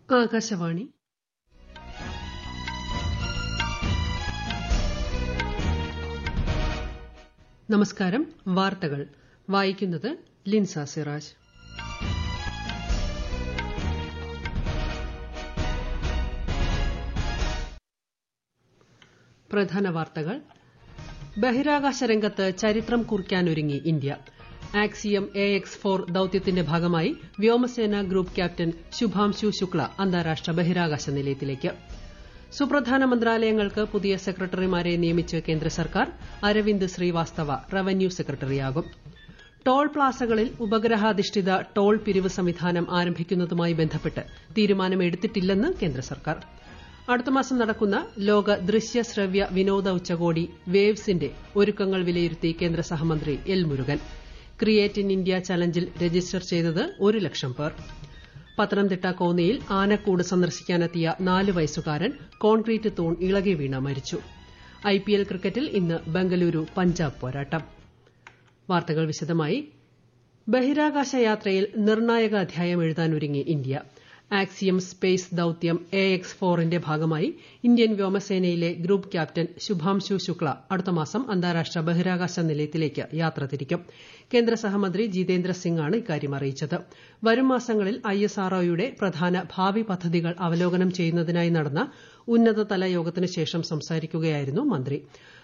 ആകാശവാണി നമസ്കാരം വാർത്തകൾ വായിക്കുന്നത് ലിൻസ സിറാജ് പ്രധാന വാർത്തകൾ ബഹിരാകാശ രംഗത്ത് ചരിത്രം കുറിക്കാനൊരുങ്ങി India Axiom A X four ദൌത്യത്തിന്റെ ഭാഗമായി വ്യോമസേന ഗ്രൂപ്പ് ക്യാപ്റ്റൻ ശുഭാംശു ശുക്ല അന്താരാഷ്ട്ര ബഹിരാകാശ നിലയത്തിലേക്ക് സുപ്രധാന മന്ത്രാലയങ്ങൾക്ക് പുതിയ സെക്രട്ടറിമാരെ നിയമിച്ച് കേന്ദ്ര സർക്കാർ അരവിന്ദ് ശ്രീവാസ്തവ റവന്യൂ സെക്രട്ടറിയാകും ടോൾ പ്ലാസകളിൽ ഉപഗ്രഹാധിഷ്ഠിത ടോൾ പിരിവ് സംവിധാനം ആരംഭിക്കുന്നതുമായി ബന്ധപ്പെട്ട് തീരുമാനമെടുത്തിട്ടില്ലെന്ന് കേന്ദ്ര സർക്കാർ അടുത്ത മാസം നടക്കുന്ന ലോക ദൃശ്യ ശ്രവ്യ വിനോദ ഉച്ചകോടി വേവ്സിന്റെ ഒരുക്കങ്ങൾ വിലയിരുത്തി കേന്ദ്ര സഹമന്ത്രി L Murugan create in India ചലഞ്ചിൽ രജിസ്റ്റർ ചെയ്തത് ഒരു ലക്ഷം പേർ പത്തനംതിട്ട കോന്നിയിൽ ആനക്കൂട് സന്ദർശിക്കാനെത്തിയ നാല് വയസ്സുകാരൻ കോൺക്രീറ്റ് തൂൺ ഇളകി വീണ് മരിച്ചു ഐപിഎൽ ക്രിക്കറ്റിൽ ഇന്ന് ബംഗലൂരു പഞ്ചാബ് പോരാട്ടം വാർത്തകൾ വിശദമായി ബഹിരാകാശ യാത്രയിൽ നിർണായക അധ്യായം എഴുതാനൊരുങ്ങി ഇന്ത്യ ആക്സിയം സ്പേസ് ദൌത്യം എ എക്സ് ഫോറിന്റെ ഭാഗമായി ഇന്ത്യൻ വ്യോമസേനയിലെ ഗ്രൂപ്പ് ക്യാപ്റ്റൻ ശുഭാംശു ശുക്ല അടുത്ത മാസം അന്താരാഷ്ട്ര ബഹിരാകാശ നിലയത്തിലേക്ക് യാത്ര തിരിക്കും കേന്ദ്ര സഹമന്ത്രി ജിതേന്ദ്ര സിംഗ് ആണ് ഇക്കാര്യം അറിയിച്ചത് വരും മാസങ്ങളിൽ ഐഎസ്ആർഒയുടെ പ്രധാന ഭാവി പദ്ധതികൾ അവലോകനം ചെയ്യുന്നതിനായി നടന്ന ഉന്നതതല യോഗത്തിനു ശേഷം സംസാരിക്കുകയായിരുന്നു മന്ത്രി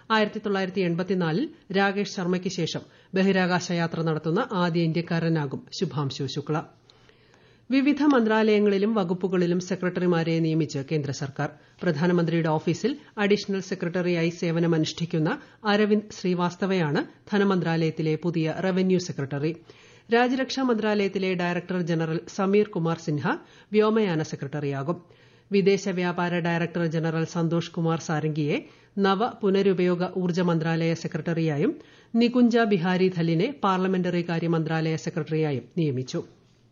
ൽ രാകേഷ് ശർമ്മയ്ക്ക് ശേഷം ബഹിരാകാശ യാത്ര നടത്തുന്ന ആദ്യ ഇന്ത്യക്കാരനാകും ശുഭാംശു ശുക്ല വിവിധ മന്ത്രാലയങ്ങളിലും വകുപ്പുകളിലും സെക്രട്ടറിമാരെ നിയമിച്ച് കേന്ദ്ര സർക്കാർ പ്രധാനമന്ത്രിയുടെ ഓഫീസിൽ അഡീഷണൽ സെക്രട്ടറിയായി സേവനമനുഷ്ഠിക്കുന്ന അരവിന്ദ് ശ്രീവാസ്തവയാണ് ധനമന്ത്രാലയത്തിലെ പുതിയ റവന്യൂ സെക്രട്ടറി രാജ്യരക്ഷാ മന്ത്രാലയത്തിലെ ഡയറക്ടർ ജനറൽ സമീർ കുമാർ സിൻഹ വ്യോമയാന സെക്രട്ടറിയാകും വിദേശ വ്യാപാര ഡയറക്ടർ ജനറൽ സന്തോഷ് കുമാർ സാരംഗിയെ നവ പുനരുപയോഗ ഊർജ്ജ മന്ത്രാലയ സെക്രട്ടറിയായും നികുഞ്ച ബിഹാരി ധല്ലിനെ പാർലമെന്ററി കാര്യ മന്ത്രാലയ സെക്രട്ടറിയായും നിയമിച്ചു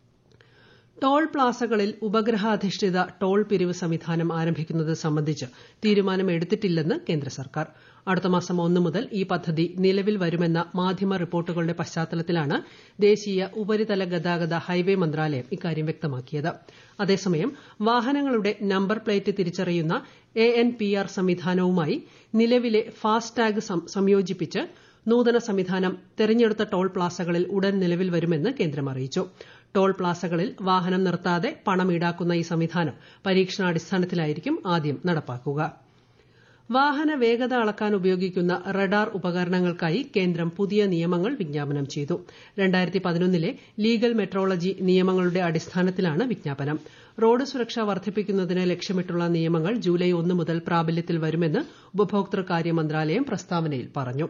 ടോൾ പ്ലാസകളിൽ ഉപഗ്രഹാധിഷ്ഠിത ടോൾ പിരിവ് സംവിധാനം ആരംഭിക്കുന്നത് സംബന്ധിച്ച് തീരുമാനമെടുത്തിട്ടില്ലെന്ന് കേന്ദ്ര സർക്കാർ അടുത്ത മാസം ഒന്ന് മുതൽ ഈ പദ്ധതി നിലവിൽ വരുമെന്ന മാധ്യമ റിപ്പോർട്ടുകളുടെ പശ്ചാത്തലത്തിലാണ് ദേശീയ ഉപരിതല ഗതാഗത ഹൈവേ മന്ത്രാലയം ഇക്കാര്യം വ്യക്തമാക്കിയത് അതേസമയം വാഹനങ്ങളുടെ നമ്പർ പ്ലേറ്റ് തിരിച്ചറിയുന്ന എ എൻ പി ആർ സംവിധാനവുമായി നിലവിലെ ഫാസ്ടാഗ് സംയോജിപ്പിച്ച് നൂതന സംവിധാനം തെരഞ്ഞെടുത്ത ടോൾ പ്ലാസകളിൽ ഉടൻ നിലവിൽ വരുമെന്ന് കേന്ദ്രം അറിയിച്ചു ടോൾ പ്ലാസകളിൽ വാഹനം നിർത്താതെ പണം ഈടാക്കുന്ന ഈ സംവിധാനം പരീക്ഷണാടിസ്ഥാനത്തിലായിരിക്കും ആദ്യം നടപ്പാക്കുക വാഹന വേഗത അളക്കാൻ ഉപയോഗിക്കുന്ന റഡാർ ഉപകരണങ്ങൾക്കായി കേന്ദ്രം പുതിയ നിയമങ്ങൾ വിജ്ഞാപനം ചെയ്തു ലെ ലീഗൽ മെട്രോളജി നിയമങ്ങളുടെ അടിസ്ഥാനത്തിലാണ് വിജ്ഞാപനം റോഡ് സുരക്ഷ വർദ്ധിപ്പിക്കുന്നതിന് ലക്ഷ്യമിട്ടുള്ള നിയമങ്ങൾ ജൂലൈ ഒന്ന് മുതൽ പ്രാബല്യത്തിൽ വരുമെന്ന് ഉപഭോക്തൃകാര്യ മന്ത്രാലയം പ്രസ്താവനയിൽ പറഞ്ഞു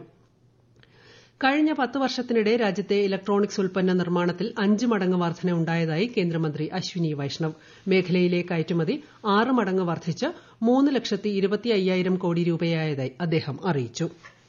കഴിഞ്ഞ പത്ത് വർഷത്തിനിടെ രാജ്യത്തെ ഇലക്ട്രോണിക്സ് ഉൽപ്പന്ന നിർമ്മാണത്തിൽ അഞ്ച് മടങ്ങ് വർധന ഉണ്ടായതായി കേന്ദ്രമന്ത്രി അശ്വിനി വൈഷ്ണവ് മേഖലയിലെ കയറ്റുമതി ആറ് മടങ്ങ് വർദ്ധിച്ച് മൂന്ന് ലക്ഷത്തി ഇരുപത്തി അയ്യായിരം കോടി രൂപയായതായി അദ്ദേഹം അറിയിച്ചു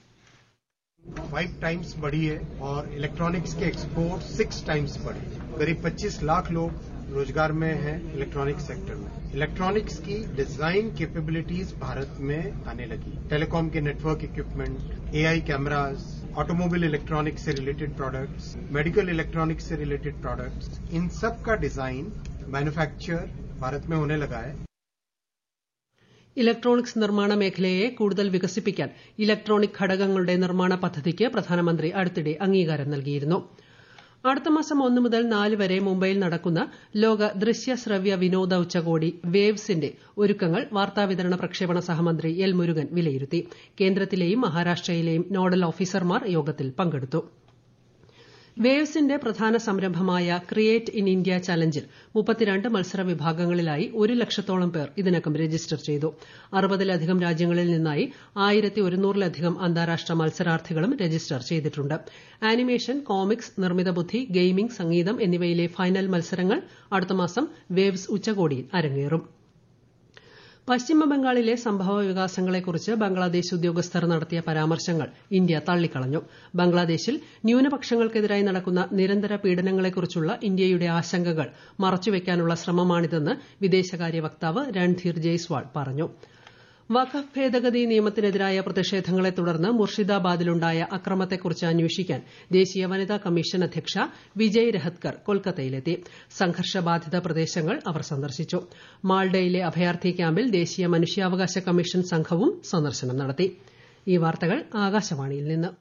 फाइव टाइम्स बढ़ी है और इलेक्ट्रॉनिक्स के एक्सपोर्ट सिक्स टाइम्स बढ़े करीब 25 लाख लोग रोजगार में हैं इलेक्ट्रॉनिक्स सेक्टर में इलेक्ट्रॉनिक्स की डिजाइन कैपेबिलिटीज भारत में आने लगी टेलीकॉम के network equipment AI cameras automobile electronics से रिलेटेड प्रोडक्ट्स मेडिकल इलेक्ट्रॉनिक्स से रिलेटेड प्रोडक्ट्स इन सब का डिजाइन मैन्युफैक्चर भारत में होने लगा है ഇലക്ട്രോണിക്സ് നിർമ്മാണ മേഖലയെ കൂടുതൽ വികസിപ്പിക്കാൻ ഇലക്ട്രോണിക് ഘടകങ്ങളുടെ നിർമ്മാണ പദ്ധതിക്ക് പ്രധാനമന്ത്രി അടുത്തിടെ അംഗീകാരം നൽകിയിരുന്നു അടുത്ത മാസം ഒന്ന് മുതൽ നാല് വരെ മുംബൈയിൽ നടക്കുന്ന ലോക ദൃശ്യ ശ്രവ്യ വിനോദ ഉച്ചകോടി വേവ്സിന്റെ ഒരുക്കങ്ങൾ വാർത്താവിതരണ പ്രക്ഷേപണ സഹമന്ത്രി എൽ മുരുകൻ വിലയിരുത്തി കേന്ദ്രത്തിലെയും മഹാരാഷ്ട്രയിലെയും നോഡൽ ഓഫീസർമാർ യോഗത്തിൽ പങ്കെടുത്തു വേവ്സിന്റെ പ്രധാന സംരംഭമായ ക്രിയേറ്റ് ഇൻ ഇന്ത്യ ചലഞ്ചിൽ മുപ്പത്തിരണ്ട് മത്സര വിഭാഗങ്ങളിലായി ഒരു ലക്ഷത്തോളം പേർ ഇതിനകം രജിസ്റ്റർ ചെയ്തു അറുപതിലധികം രാജ്യങ്ങളിൽ നിന്നായി ആയിരത്തി ഒരുന്നൂറിലധികം അന്താരാഷ്ട്ര മത്സരാർത്ഥികളും രജിസ്റ്റർ ചെയ്തിട്ടുണ്ട് ആനിമേഷൻ കോമിക്സ് നിർമ്മിത ബുദ്ധി ഗെയിമിംഗ് സംഗീതം എന്നിവയിലെ ഫൈനൽ മത്സരങ്ങൾ അടുത്ത മാസം വേവ്സ് ഉച്ചകോടിയിൽ അരങ്ങേറും പശ്ചിമബംഗാളിലെ സംഭവ വികാസങ്ങളെക്കുറിച്ച് ബംഗ്ലാദേശ് ഉദ്യോഗസ്ഥർ നടത്തിയ പരാമർശങ്ങൾ ഇന്ത്യ തള്ളിക്കളഞ്ഞു ബംഗ്ലാദേശിൽ ന്യൂനപക്ഷങ്ങൾക്കെതിരായി നടക്കുന്ന നിരന്തര പീഡനങ്ങളെക്കുറിച്ചുള്ള ഇന്ത്യയുടെ ആശങ്കകൾ മറച്ചുവെക്കാനുള്ള ശ്രമമാണിതെന്ന് വിദേശകാര്യ വക്താവ് രൺധീർ ജയ്സ്വാൾ പറഞ്ഞു വഖഫ് ഭേദഗതി നിയമത്തിനെതിരായ പ്രതിഷേധങ്ങളെ തുടർന്ന് മുർഷിദാബാദിലുണ്ടായ അക്രമത്തെക്കുറിച്ച് അന്വേഷിക്കാൻ ദേശീയ വനിതാ കമ്മീഷൻ അധ്യക്ഷ വിജയ് രഹത്കർ കൊൽക്കത്തയിലെത്തി സംഘർഷബാധിത പ്രദേശങ്ങൾ അവർ സന്ദർശിച്ചു മാൾഡയിലെ അഭയാർത്ഥി ക്യാമ്പിൽ ദേശീയ മനുഷ്യാവകാശ കമ്മീഷൻ സംഘവും സന്ദർശനം നടത്തി ഈ വാർത്തകൾ ആകാശവാണിയിൽ നിന്ന്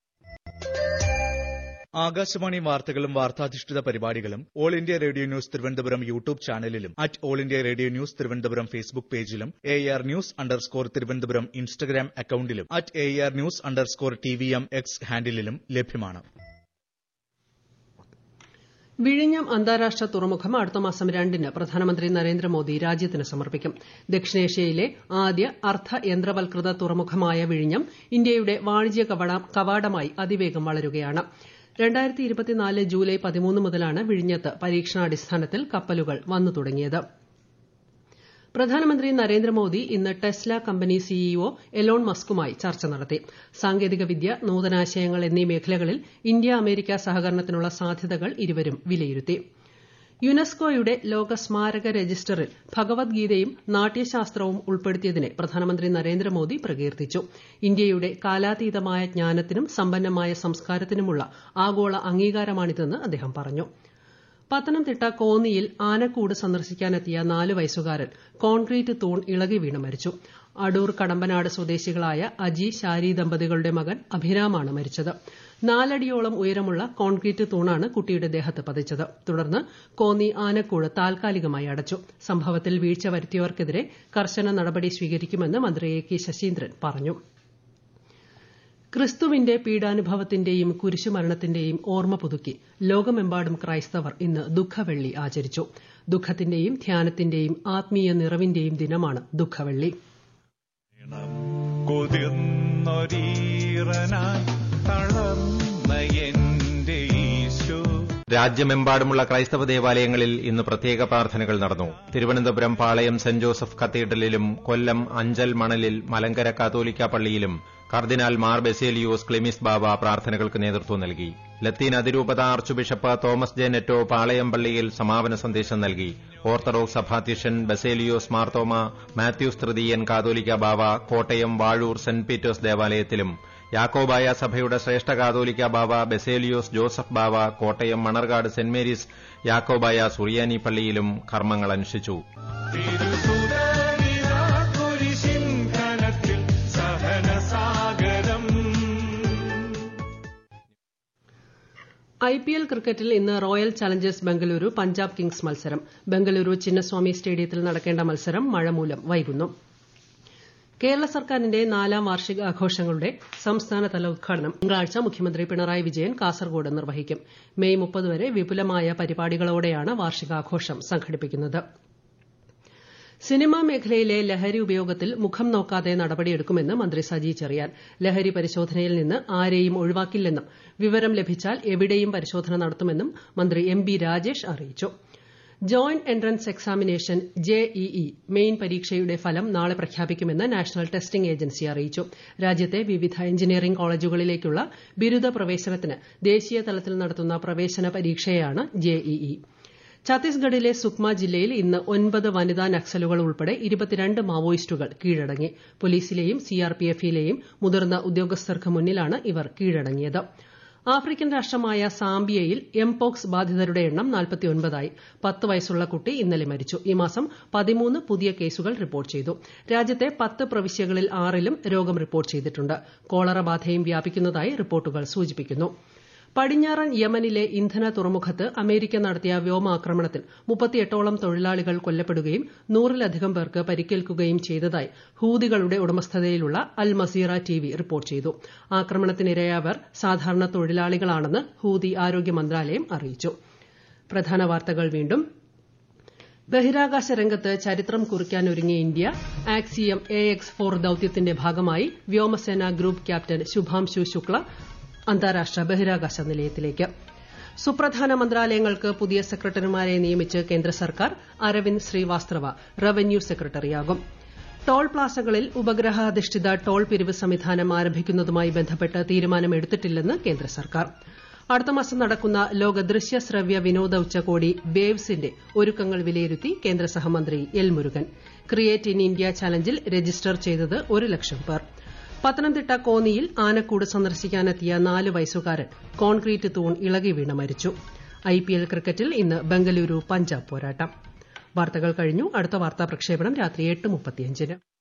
ആകാശവാണി വാർത്തകളും വാർത്താധിഷ്ഠിത പരിപാടികളും all India radio news Thiruvananthapuram YouTube ചാനലിലും at all India radio news Thiruvananthapuram Facebook പേജിലും A R news underscore Thiruvananthapuram Instagram അക്കൌണ്ടിലും at A R news underscore T V M X ഹാൻഡിലും ലഭ്യമാണ് വിഴിഞ്ഞം അന്താരാഷ്ട്ര തുറമുഖം അടുത്ത മാസം രണ്ടിന് പ്രധാനമന്ത്രി നരേന്ദ്രമോദി രാജ്യത്തിന് സമർപ്പിക്കും ദക്ഷിണേഷ്യയിലെ ആദ്യ അർദ്ധ യന്ത്രവൽകൃത തുറമുഖമായ വിഴിഞ്ഞം ഇന്ത്യയുടെ വാണിജ്യ കവാടമായി അതിവേഗം വളരുകയാണ് ജൂലൈ പതിമൂന്ന് മുതലാണ് വിഴിഞ്ഞത്ത് പരീക്ഷണാടിസ്ഥാനത്തിൽ കപ്പലുകൾ വന്നു തുടങ്ങിയത് പ്രധാനമന്ത്രി നരേന്ദ്രമോദി ഇന്ന് ടെസ്ല കമ്പനി സിഇഒ എലോൺ മസ്കുമായി ചർച്ച നടത്തി സാങ്കേതികവിദ്യ നൂതനാശയങ്ങൾ എന്നീ മേഖലകളിൽ ഇന്ത്യ അമേരിക്ക സഹകരണത്തിനുള്ള സാധ്യതകൾ ഇരുവരും വിലയിരുത്തി യുനെസ്കോയുടെ ലോക സ്മാരക രജിസ്റ്ററിൽ ഭഗവത്ഗീതയും നാട്യശാസ്ത്രവും ഉൾപ്പെടുത്തിയതിനെ പ്രധാനമന്ത്രി നരേന്ദ്രമോദി പ്രകീർത്തിച്ചു ഇന്ത്യയുടെ കാലാതീതമായ ജ്ഞാനത്തിനും സമ്പന്നമായ സംസ്കാരത്തിനുമുള്ള ആഗോള അംഗീകാരമാണിതെന്ന് അദ്ദേഹം പറഞ്ഞു പത്തനംതിട്ട കോന്നിയിൽ ആനക്കൂട് സന്ദർശിക്കാനെത്തിയ നാല് വയസ്സുകാരൻ കോൺക്രീറ്റ് തൂൺ ഇളകി വീണ് മരിച്ചു അടൂർ കടമ്പനാട് സ്വദേശികളായ അജി ശാരി ദമ്പതികളുടെ മകൻ അഭിരാമാണ് മരിച്ചത് നാലടിയോളം ഉയരമുള്ള കോൺക്രീറ്റ് തൂണാണ് കുട്ടിയുടെ ദേഹത്ത് പതിച്ചത് തുടർന്ന് കോന്നി ആനക്കൂട് താൽക്കാലികമായി അടച്ചു സംഭവത്തിൽ വീഴ്ച വരുത്തിയവർക്കെതിരെ കർശന നടപടി സ്വീകരിക്കുമെന്ന് മന്ത്രി എ കെ ശശീന്ദ്രൻ പറഞ്ഞു ക്രിസ്തുവിന്റെ പീഡാനുഭവത്തിന്റെയും കുരിശുമരണത്തിന്റെയും ഓർമ്മ പുതുക്കി ലോകമെമ്പാടും ക്രൈസ്തവർ ഇന്ന് ദുഃഖവെള്ളി ആചരിച്ചു ദുഃഖത്തിന്റെയും ധ്യാനത്തിന്റെയും ആത്മീയ നിറവിന്റെയും ദിനമാണ് ദുഃഖവെള്ളി രാജ്യമെമ്പാടുമുള്ള ക്രൈസ്തവ ദേവാലയങ്ങളിൽ ഇന്ന് പ്രത്യേക പ്രാർത്ഥനകൾ നടന്നു തിരുവനന്തപുരം പാളയം സെന്റ് ജോസഫ് കത്തീഡ്രലിലും കൊല്ലം അഞ്ചൽ മണലിൽ മലങ്കര കാത്തോലിക്ക പള്ളിയിലും കർദിനാൾ മാർ ബെസേലിയോസ് ക്ലിമിസ് ബാബ പ്രാർത്ഥനകൾക്ക് നേതൃത്വം നൽകി ലത്തീൻ അതിരൂപത archbishop Thomas J Netto Palayam പള്ളിയിൽ സമാപന സന്ദേശം നൽകി ഓർത്തഡോക്സ് സഭാധ്യക്ഷൻ ബസേലിയോസ് മാർത്തോമ മാത്യൂസ് തൃതീയൻ കാതോലിക്ക ബാവ കോട്ടയം വാഴൂർ സെന്റ് പീറ്റേഴ്സ് ദേവാലയത്തിലും യാക്കോബായ സഭയുടെ ശ്രേഷ്ഠ കാതോലിക്ക Bava Baselios Joseph Bava Kottayam Manarcad saint Mary's Yakobaya Suriyani പള്ളിയിലും കർമ്മങ്ങൾ അനുഷ്ഠിച്ചു ഐപിഎൽ ക്രിക്കറ്റിൽ ഇന്ന് Royal Challengers Bengaluru Punjab Kings മത്സരം ബംഗളൂരു ചിന്നസ്വാമി സ്റ്റേഡിയത്തിൽ നടക്കേണ്ട മത്സരം മഴ മൂലം വൈകുന്നു കേരള സർക്കാരിന്റെ നാലാം വാർഷികാഘോഷങ്ങളുടെ സംസ്ഥാനതല ഉദ്ഘാടനം തിങ്കളാഴ്ച മുഖ്യമന്ത്രി പിണറായി വിജയൻ കാസർഗോഡ് നിർവഹിക്കും മെയ് മുപ്പത് വരെ വിപുലമായ പരിപാടികളോടെയാണ് വാർഷികാഘോഷം സംഘടിപ്പിക്കുന്നത് സിനിമാ മേഖലയിലെ ലഹരി ഉപയോഗത്തിൽ മുഖം നോക്കാതെ നടപടിയെടുക്കുമെന്ന് മന്ത്രി സജി ചെറിയാൻ ലഹരി പരിശോധനയിൽ നിന്ന് ആരെയും ഒഴിവാക്കില്ലെന്നും വിവരം ലഭിച്ചാൽ എവിടെയും പരിശോധന നടത്തുമെന്നും മന്ത്രി എം ബി രാജേഷ് അറിയിച്ചു joint entrance examination JEE main പരീക്ഷയുടെ ഫലം നാളെ പ്രഖ്യാപിക്കുമെന്ന് നാഷണൽ ടെസ്റ്റിംഗ് ഏജൻസി അറിയിച്ചു രാജ്യത്തെ വിവിധ എഞ്ചിനീയറിംഗ് കോളേജുകളിലേക്കുള്ള ബിരുദ പ്രവേശനത്തിന് ദേശീയ തലത്തിൽ നടത്തുന്ന പ്രവേശന പരീക്ഷയാണ് ജെഇഇ ഛത്തീസ്ഗഡിലെ സുക്മ ജില്ലയിൽ ഇന്ന് ഒൻപത് വനിതാ നക്സലുകൾ ഉൾപ്പെടെ ഇരുപത്തിരണ്ട് മാവോയിസ്റ്റുകൾ കീഴടങ്ങി പോലീസിലെയും സിആർപിഎഫിലെയും മുതിർന്ന ഉദ്യോഗസ്ഥർക്ക് മുന്നിലാണ് ഇവർ കീഴടങ്ങിയത് ആഫ്രിക്കൻ രാഷ്ട്രമായ സാംബിയയിൽ എംപോക്സ് ബാധിതരുടെ എണ്ണം നാൽപ്പത്തിയൊൻപതായി പത്ത് വയസ്സുള്ള കുട്ടി ഇന്നലെ മരിച്ചു ഈ മാസം പതിമൂന്ന് പുതിയ കേസുകൾ റിപ്പോർട്ട് ചെയ്തു രാജ്യത്തെ പത്ത് പ്രവിശ്യകളിൽ ആറിലും രോഗം റിപ്പോർട്ട് ചെയ്തിട്ടുണ്ട് കോളറ ബാധയും വ്യാപിക്കുന്നതായി റിപ്പോർട്ടുകൾ സൂചിപ്പിക്കുന്നു പടിഞ്ഞാറൻ യമനിലെ ഇന്ധന തുറമുഖത്ത് അമേരിക്ക നടത്തിയ വ്യോമാക്രമണത്തിൽ മുപ്പത്തിയെട്ടോളം തൊഴിലാളികൾ കൊല്ലപ്പെടുകയും നൂറിലധികം പേർക്ക് പരിക്കേൽക്കുകയും ചെയ്തതായി ഹൂതികളുടെ ഉടമസ്ഥതയിലുള്ള അൽ മസീറ ടിവി റിപ്പോർട്ട് ചെയ്തു ആക്രമണത്തിനിരയായവർ സാധാരണ തൊഴിലാളികളാണെന്ന് ഹൂതി ആരോഗ്യ മന്ത്രാലയം അറിയിച്ചു പ്രധാന വാർത്തകൾ വീണ്ടും ബഹിരാകാശ രംഗത്ത് ചരിത്രം കുറിക്കാനൊരുങ്ങിയ India Axiom A X four ദൌത്യത്തിന്റെ ഭാഗമായി വ്യോമസേന ഗ്രൂപ്പ് ക്യാപ്റ്റൻ ശുഭാംശു ശുക്ല അന്താരാഷ്ട്ര ബഹിരാകാശ നിലയത്തിലേക്ക് സുപ്രധാന മന്ത്രാലയങ്ങൾക്ക് പുതിയ സെക്രട്ടറിമാരെ നിയമിച്ച് കേന്ദ്ര സർക്കാർ അരവിന്ദ് ശ്രീവാസ്തവ റവന്യൂ സെക്രട്ടറിയാകും ടോൾ പ്ലാസകളിൽ ഉപഗ്രഹാധിഷ്ഠിത ടോൾ പിരിവ് സംവിധാനം ആരംഭിക്കുന്നതുമായി ബന്ധപ്പെട്ട് തീരുമാനമെടുത്തിട്ടില്ലെന്ന് കേന്ദ്ര സർക്കാർ അടുത്ത മാസം നടക്കുന്ന ലോക ദൃശ്യ ശ്രവ്യ വിനോദ ഉച്ചകോടി വേവ്സിന്റെ ഒരുക്കങ്ങൾ വിലയിരുത്തി കേന്ദ്ര സഹമന്ത്രി L Murugan create in India ചലഞ്ചിൽ രജിസ്റ്റർ ചെയ്തത് ഒരു ലക്ഷം പേർ പത്തനംതിട്ട കോന്നിയിൽ ആനക്കൂട് സന്ദർശിക്കാനെത്തിയ നാല് വയസ്സുകാരൻ കോൺക്രീറ്റ് തൂൺ ഇളകി വീണ് മരിച്ചു ഐപിഎൽ ക്രിക്കറ്റിൽ ഇന്ന് ബംഗളൂരു പഞ്ചാബ് പോരാട്ടം വാർത്തകൾ കഴിഞ്ഞു അടുത്ത വാർത്താ പ്രക്ഷേപണം രാത്രി എട്ട് മുപ്പത്തിയഞ്ചിന്